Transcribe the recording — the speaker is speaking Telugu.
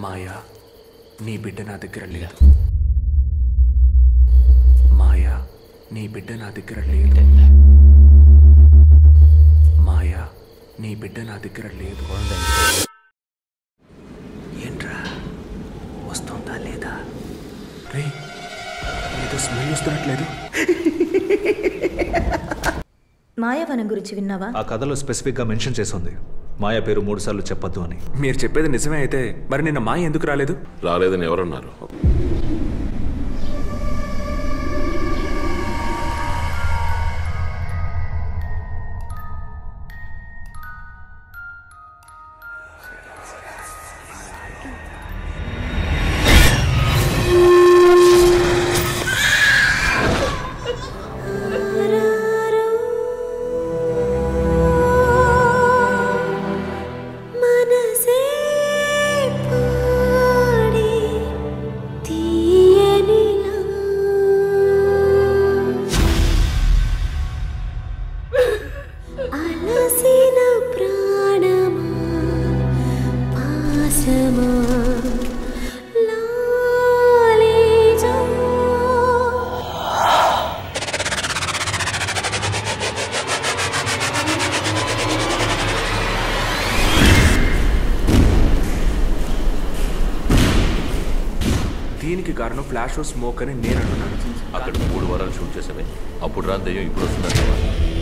మాయా నీ బిడ్డ నా దగ్గర లేదు మాయా నీ బిడ్డ నా దగ్గర లేదు మాయా నీ బిడ్డ నా దగ్గర లేదు ఏంట్రా వస్తుందా లేదా రే ఏదో స్మెల్ వస్తున్నట్లేదు మాయావనం గురించి విన్నావా ఆ కథలో స్పెసిఫిక్గా మెన్షన్ చేసి ఉంది మాయా పేరు మూడు సార్లు చెప్పొద్దు అని మీరు చెప్పేది నిజమే అయితే మరి నిన్న మాయ ఎందుకు రాలేదు రాలేదని ఎవరన్నారు మనసే పాడి తీయనిలా అలసిన ప్రాణమా పాసమా లాలిజా దీనికి కారణం ఫ్లాష్ స్మోక్ అని నేను అంటున్నాను అక్కడ మూడు వారాలు షూట్ చేసామే అప్పుడు రా దెయ్యం ఇప్పుడు వస్తుందంటే